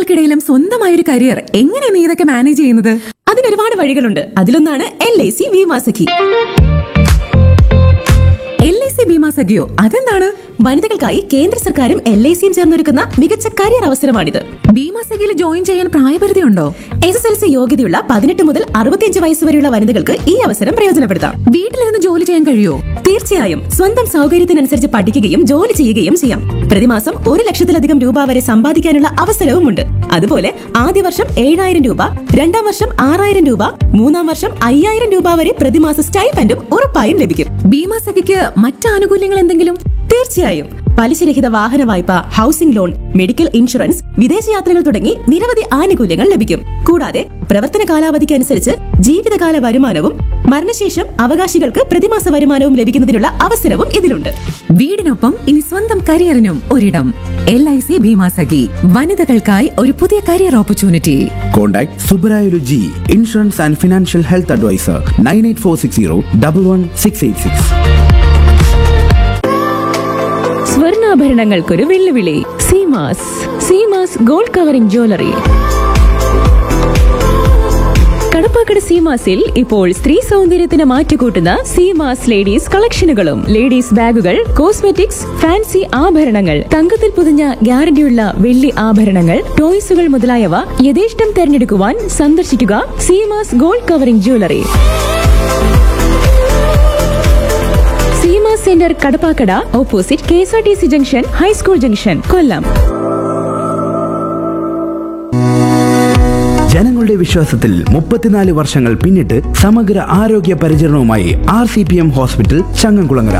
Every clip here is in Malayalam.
ജോലികൾക്കിടയിലും സ്വന്തമായ ഒരു കരിയർ എങ്ങനെ നീ ഇതൊക്കെ മാനേജ് ചെയ്യുന്നത് അതിന് ഒരുപാട് വഴികളുണ്ട് അതിലൊന്നാണ് L I C Bima Sakhi L I C Bima സഖിയോ അതെന്താണ് വനിതകൾക്കായി കേന്ദ്ര സർക്കാരും എൽ ഐ സിയും ചേർന്നൊരുക്കുന്ന മികച്ച കരിയർ അവസരമാണിത് ബീമാ സഖിയിൽ ജോയിൻ ചെയ്യാൻ പ്രായപരിധി ഉണ്ടോ എസ് എസ് എൽ സി യോഗ്യതയുള്ള പതിനെട്ട് മുതൽ അറുപത്തിയഞ്ച് വയസ്സ് വരെയുള്ള വനിതകൾക്ക് ഈ അവസരം പ്രയോജനപ്പെടുത്താം വീട്ടിലിരുന്ന് ജോലി ചെയ്യാൻ കഴിയോ തീർച്ചയായും സ്വന്തം സൗകര്യത്തിനനുസരിച്ച് പഠിക്കുകയും ജോലി ചെയ്യുകയും ചെയ്യാം പ്രതിമാസം ഒരു ലക്ഷത്തിലധികം രൂപ വരെ സമ്പാദിക്കാനുള്ള അവസരവുമുണ്ട് അതുപോലെ ആദ്യ വർഷം ഏഴായിരം രൂപ രണ്ടാം വർഷം ആറായിരം രൂപ മൂന്നാം വർഷം അയ്യായിരം രൂപ വരെ പ്രതിമാസ സ്റ്റൈപ്പൻഡും ഉറപ്പായും ലഭിക്കും ബീമാ സഖിക്ക് മറ്റ് ആനുകൂല്യങ്ങൾ എന്തെങ്കിലും തീർച്ചയായും പലിശരഹിത വാഹന വായ്പ ഹൗസിംഗ് ലോൺ മെഡിക്കൽ ഇൻഷുറൻസ് വിദേശയാത്രകൾ തുടങ്ങി നിരവധി ആനുകൂല്യങ്ങൾ ലഭിക്കും കൂടാതെ പ്രവർത്തന കാലാവധിക്ക് അനുസരിച്ച് ജീവിതകാല വരുമാനവും മരണശേഷം അവകാശികൾക്ക് പ്രതിമാസ വരുമാനവും ലഭിക്കുന്നതിനുള്ള അവസരവും ഇതിലുണ്ട് വീടിനൊപ്പം ഇനി സ്വന്തം കരിയറിനും ഒരിടം L I C Bima Sakhi വനിതകൾക്കായി ഒരു പുതിയ career opportunity Contact Subrayulu G, Insurance and Financial Health Advisor, 98460 11686. സ്വർണ്ണാഭരണങ്ങൾക്കൊരു വെല്ലുവിളി Seemas Seemas gold covering jewellery Kadappakada സീമാസിൽ ഇപ്പോൾ സ്ത്രീ സൗന്ദര്യത്തിന് മാറ്റുകൂട്ടുന്ന സീമാസ് ലേഡീസ് കളക്ഷനുകളും ലേഡീസ് ബാഗുകൾ കോസ്മെറ്റിക്സ് ഫാൻസി ആഭരണങ്ങൾ തങ്കത്തിൽ പൊതിഞ്ഞ ഗ്യാരണ്ടിയുള്ള വെള്ളി ആഭരണങ്ങൾ ടോയ്സുകൾ മുതലായവ യഥേഷ്ടം തെരഞ്ഞെടുക്കുവാൻ സന്ദർശിക്കുക Seemas gold covering jewellery Seema centre Kadappakada opposite K S R T C junction high school junction Kollam ജനങ്ങളുടെ വിശ്വാസത്തിൽ മുപ്പത്തിനാല് വർഷങ്ങൾ പിന്നിട്ട് സമഗ്ര ആരോഗ്യ പരിചരണവുമായി R C P M hospital Changamkulangara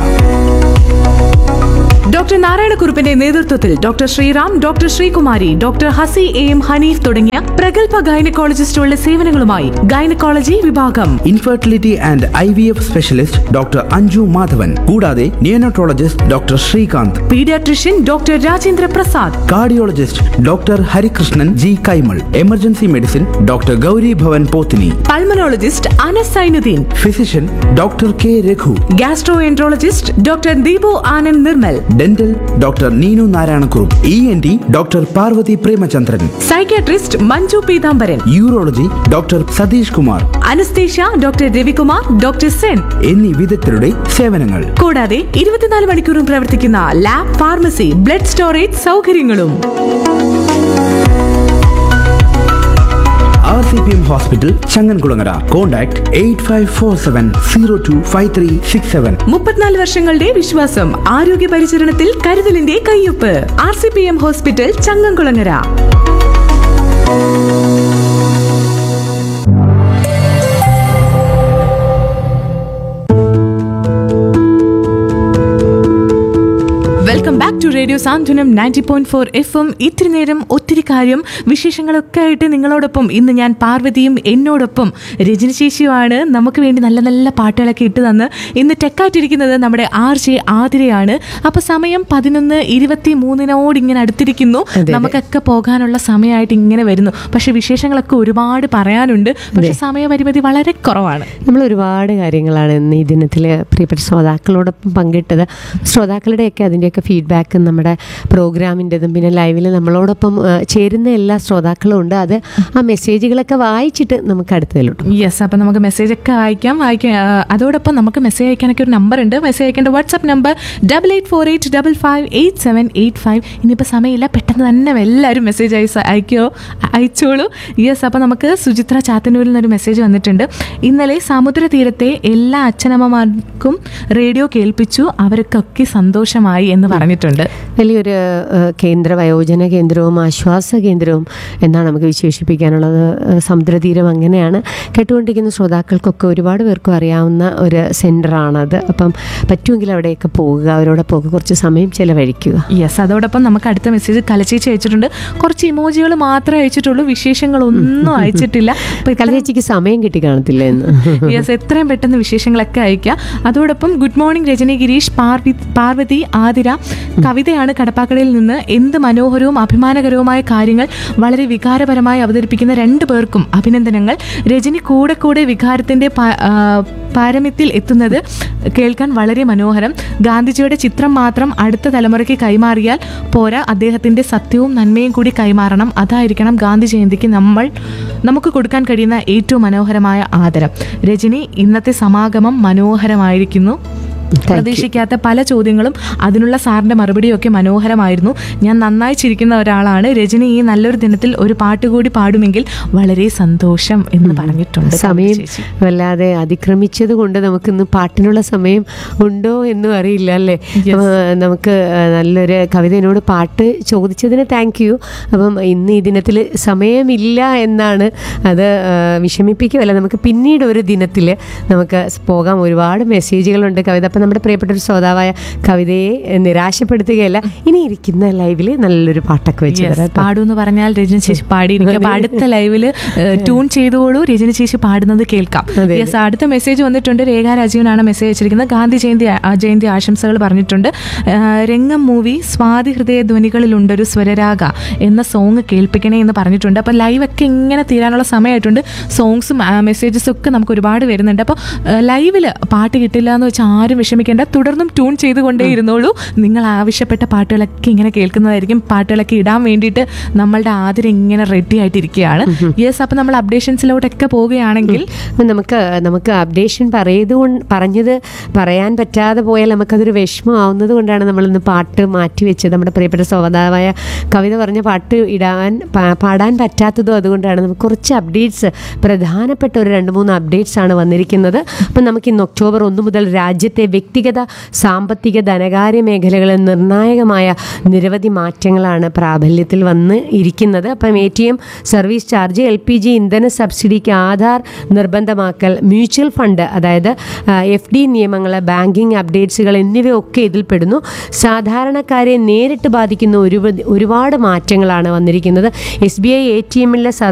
doctor നാരായണക്കുറുപ്പിന്റെ നേതൃത്വത്തിൽ doctor Sreeram doctor Sreekumari doctor Hasi A M Hanif തുടങ്ങിയ പ്രഗത്ഭ ഗൈനക്കോളജിസ്റ്റുകളുടെ സേവനങ്ങളുമായി ഗൈനക്കോളജി വിഭാഗം infertility and I V F specialist doctor Anju Madhavan കൂടാതെ neonatologist doctor Srikanth paediatrician doctor Rajendra Prasad cardiologist doctor Harikrishnan G Kaimal emergency medicine doctor Gauri Bhavan Pothini pulmonologist Anas Sainuddin physician doctor K Raghu gastroenterologist doctor Deepu Anand Nirmal dental doctor Neenu Narayanakurup E N T doctor Parvathy Premachandran psychiatrist Manju Peethambaran urology doctor Satheesh Kumar anaesthesia doctor Ravikumar doctor Sen എന്നീ വിദഗ്ധരുടെ സേവനങ്ങൾ കൂടാതെ ഇരുപത്തിനാല് മണിക്കൂറും പ്രവർത്തിക്കുന്ന ലാബ് ഫാർമസി ബ്ലഡ് സ്റ്റോറേജ് സൗകര്യങ്ങളും R C P M hospital Changankulangara contact eight five four seven zero to five three six seven മുപ്പത്തിനാല് വർഷങ്ങളുടെ വിശ്വാസം ആരോഗ്യ പരിചരണത്തിൽ കരുതലിന്റെ കയ്യൊപ്പ് R C P M hospital Changamkulangara welcome back to radio Santhwanam ninety point four F M ഇത്തിരി നേരം ഒത്തിരി കാര്യം വിശേഷങ്ങളൊക്കെ ആയിട്ട് നിങ്ങളോടൊപ്പം ഇന്ന് ഞാൻ പാർവതിയും എന്നോടൊപ്പം രജനി ചേച്ചിയുമാണ് നമുക്ക് വേണ്ടി നല്ല നല്ല പാട്ടുകളൊക്കെ ഇട്ട് തന്ന് ഇന്ന് ടെക്കായിട്ടിരിക്കുന്നത് നമ്മുടെ ആർ ജെ ആതിരയാണ് അപ്പൊ സമയം പതിനൊന്ന് ഇരുപത്തി മൂന്നിനോട് ഇങ്ങനെ അടുത്തിരിക്കുന്നു നമുക്കൊക്കെ പോകാനുള്ള സമയമായിട്ട് ഇങ്ങനെ വരുന്നു പക്ഷെ വിശേഷങ്ങളൊക്കെ ഒരുപാട് പറയാനുണ്ട് പക്ഷെ സമയപരിമിതി വളരെ കുറവാണ് നമ്മൾ ഒരുപാട് കാര്യങ്ങളാണ് ഇന്ന് ഈ ദിനത്തിൽ പ്രിയപ്പെട്ട ശ്രോതാക്കളോടൊപ്പം പങ്കിട്ടത് ശ്രോതാക്കളുടെയൊക്കെ അതിൻ്റെയൊക്കെ ഫീഡ്ബാക്ക് നമ്മുടെ പ്രോഗ്രാമിൻ്റെതും പിന്നെ ലൈവിൽ നമ്മളോടൊപ്പം ആ, ചേരുന്ന എല്ലാ ശ്രോതാക്കളും ഉണ്ട് അത് ആ മെസ്സേജുകളൊക്കെ വായിച്ചിട്ട് നമുക്ക് അടുത്തതിലോട്ട് യെസ് അപ്പം നമുക്ക് മെസ്സേജ് ഒക്കെ വായിക്കാം വായിക്കാം ആ, അതോടൊപ്പം നമുക്ക് മെസ്സേജ് അയക്കാനൊക്കെ ഒരു നമ്പർ ഉണ്ട് മെസ്സേജ് അയക്കേണ്ട WhatsApp number double eight four eight double five eight seven eight five ഇനിയിപ്പോൾ സമയമില്ല പെട്ടെന്ന് തന്നെ എല്ലാവരും മെസ്സേജ് അയച്ച അയക്കോ അയച്ചോളൂ യെസ് അപ്പോൾ നമുക്ക് സുചിത്ര ചാത്തന്നൂരിൽ നിന്നൊരു മെസ്സേജ് വന്നിട്ടുണ്ട് ഇന്നലെ സമുദ്ര തീരത്തെ എല്ലാ അച്ഛനമ്മമാർക്കും റേഡിയോ കേൾപ്പിച്ചു അവർക്കൊക്കെ സന്തോഷമായി എന്ന് പറഞ്ഞിട്ടുണ്ട് വലിയൊരു ആ, കേന്ദ്ര വയോജന കേന്ദ്രവും ആശ്വാസ കേന്ദ്രവും എന്നാണ് നമുക്ക് വിശേഷിപ്പിക്കാനുള്ളത് ആ, സമുദ്രതീരം അങ്ങനെയാണ് കേട്ടുകൊണ്ടിരിക്കുന്ന ശ്രോതാക്കൾക്കൊക്കെ ഒരുപാട് പേർക്കും അറിയാവുന്ന ഒരു സെൻ്ററാണത് അപ്പം പറ്റുമെങ്കിൽ അവിടെയൊക്കെ പോകുക അവരോടൊപ്പം ഒക്കെ കുറച്ച് സമയം ചിലവഴിക്കുക യെസ് അതോടൊപ്പം നമുക്ക് അടുത്ത മെസ്സേജ് കലച്ചേച്ചി അയച്ചിട്ടുണ്ട് കുറച്ച് ഇമോജികൾ മാത്രമേ അയച്ചിട്ടുള്ളൂ വിശേഷങ്ങളൊന്നും അയച്ചിട്ടില്ല അപ്പൊ കലചേച്ചിക്ക് സമയം കിട്ടി കാണത്തില്ല എന്ന് യെസ് എത്രയും പെട്ടെന്ന് വിശേഷങ്ങളൊക്കെ അയക്കുക അതോടൊപ്പം ഗുഡ് മോർണിംഗ് രജനി ഗിരീഷ് പാർവി പാർവതി ആതിര കവിത ഇവിടെയാണ് കടപ്പാക്കടയിൽ നിന്ന് എന്ത് മനോഹരവും അഭിമാനകരവുമായ കാര്യങ്ങൾ വളരെ വികാരപരമായി അവതരിപ്പിക്കുന്ന രണ്ടു പേർക്കും അഭിനന്ദനങ്ങൾ രജനി കൂടെ കൂടെ വികാരത്തിന്റെ പാ- ആ, പാരമ്യത്തിൽ എത്തുന്നത് കേൾക്കാൻ വളരെ മനോഹരം ഗാന്ധിജിയുടെ ചിത്രം മാത്രം അടുത്ത തലമുറയ്ക്ക് കൈമാറിയാൽ പോരാ അദ്ദേഹത്തിന്റെ സത്യവും നന്മയും കൂടി കൈമാറണം അതായിരിക്കണം ഗാന്ധി ജയന്തിക്ക് നമ്മൾ നമുക്ക് കൊടുക്കാൻ കഴിയുന്ന ഏറ്റവും മനോഹരമായ ആദരം രജനി ഇന്നത്തെ സമാഗമം മനോഹരമായിരിക്കുന്നു പ്രതീക്ഷിക്കാത്ത പല ചോദ്യങ്ങളും അതിനുള്ള സാറിന്റെ മറുപടിയും ഒക്കെ മനോഹരമായിരുന്നു ഞാൻ നന്നായി ചിരിക്കുന്ന ഒരാളാണ് രജനി ഈ നല്ലൊരു ദിനത്തിൽ ഒരു പാട്ട് കൂടി പാടുമെങ്കിൽ വളരെ സന്തോഷം എന്ന് പറഞ്ഞിട്ടുണ്ട് സമയം ചേച്ചി. വല്ലാതെ അതിക്രമിച്ചത് കൊണ്ട് നമുക്കിന്ന് പാട്ടിനുള്ള സമയം ഉണ്ടോ എന്നും അറിയില്ല അല്ലേ അപ്പം, നമുക്ക് നല്ലൊരു കവിതയോട് പാട്ട് ചോദിച്ചതിന് താങ്ക് യു അപ്പം ഇന്ന് ഈ ദിനത്തിൽ സമയമില്ല എന്നാണ് അത് ആ, വിഷമിപ്പിക്കുകയല്ല നമുക്ക് പിന്നീട് ഒരു ദിനത്തിൽ നമുക്ക് പോകാം ഒരുപാട് മെസ്സേജുകളുണ്ട് കവിത അപ്പം നമ്മുടെ പ്രിയപ്പെട്ട ഒരു ശ്രോതാവായ കവിതയെ നിരാശപ്പെടുത്തുകയല്ല ഇനി ഇരിക്കുന്ന ലൈവിൽ നല്ലൊരു പാട്ടൊക്കെ വെച്ച് Yes, തരാം കേട്ടോ. പാടൂ എന്ന് പറഞ്ഞാൽ രജനി ചേച്ചി പാടിയിരിക്കും അപ്പൊ അടുത്ത ലൈവില് ട്യൂൺ ചെയ്തോളൂ രജനി ചേച്ചി പാടുന്നത് കേൾക്കാം അതെ, യെസ് അടുത്ത മെസ്സേജ് വന്നിട്ടുണ്ട് രേഖ രാജീവനാണ് മെസ്സേജ് അയച്ചിരിക്കുന്നത് ഗാന്ധി ജയന്തി ആ, ജയന്തി ആശംസകൾ പറഞ്ഞിട്ടുണ്ട് ആ, രംഗം മൂവി സ്വാതി ഹൃദയ ധ്വനികളിലുണ്ടൊരു സ്വരരാഗ എന്ന സോങ് കേൾപ്പിക്കണേ എന്ന് പറഞ്ഞിട്ടുണ്ട് അപ്പോൾ ലൈവ് ഒക്കെ ഇങ്ങനെ തീരാനുള്ള സമയമായിട്ടുണ്ട് സോങ്സും മെസ്സേജസും ഒക്കെ നമുക്ക് ഒരുപാട് വരുന്നുണ്ട് അപ്പോൾ ലൈവിൽ പാട്ട് കിട്ടില്ല എന്ന് വെച്ചാൽ ആരും വിഷമിക്കേണ്ട തുടർന്നും ട്യൂൺ ചെയ്തുകൊണ്ടേ ഇരുന്നോളൂ നിങ്ങൾ ആവശ്യപ്പെട്ട പാട്ടുകളൊക്കെ ഇങ്ങനെ കേൾക്കുന്നതായിരിക്കും പാട്ടുകളൊക്കെ ഇടാൻ വേണ്ടിയിട്ട് നമ്മളുടെ ആദരം ഇങ്ങനെ റെഡി ആയിട്ടിരിക്കുകയാണ് യെസ് അപ്പം നമ്മൾ അപ്ഡേഷൻസിലോട്ടൊക്കെ പോവുകയാണെങ്കിൽ അപ്പം നമുക്ക് നമുക്ക് അപ്ഡേഷൻ പറയത് കൊണ്ട് പറഞ്ഞത് പറയാൻ പറ്റാതെ പോയാൽ നമുക്കതൊരു വിഷമമാവുന്നത് കൊണ്ടാണ് നമ്മളിന്ന് പാട്ട് മാറ്റി വെച്ചത് നമ്മുടെ പ്രിയപ്പെട്ട സ്വതാവായ കവിത പറഞ്ഞ പാട്ട് ഇടാൻ പാ- പാടാൻ പറ്റാത്തതും അതുകൊണ്ടാണ് നമുക്ക് കുറച്ച് അപ്ഡേറ്റ്സ് പ്രധാനപ്പെട്ട ഒരു രണ്ട് മൂന്ന് അപ്ഡേറ്റ്സ് ആണ് വന്നിരിക്കുന്നത് അപ്പം നമുക്ക് ഇന്ന് ഒക്ടോബർ ഒന്ന് മുതൽ രാജ്യത്തെ വ്യക്തിഗത സാമ്പത്തിക ധനകാര്യ മേഖലകളിൽ നിർണായകമായ നിരവധി മാറ്റങ്ങളാണ് പ്രാബല്യത്തിൽ വന്ന് ഇരിക്കുന്നത് അപ്പം A T M service charge L P G ഇന്ധന സബ്സിഡിക്ക് ആധാർ നിർബന്ധമാക്കൽ മ്യൂച്വൽ ഫണ്ട് അതായത് എഫ് ഡി നിയമങ്ങൾ ബാങ്കിങ് അപ്ഡേറ്റ്സുകൾ എന്നിവയൊക്കെ ഇതിൽ പെടുന്നു സാധാരണക്കാരെ നേരിട്ട് ബാധിക്കുന്ന ഒരു ഒരുപാട് മാറ്റങ്ങളാണ് വന്നിരിക്കുന്നത് S B I A T എമ്മിലെ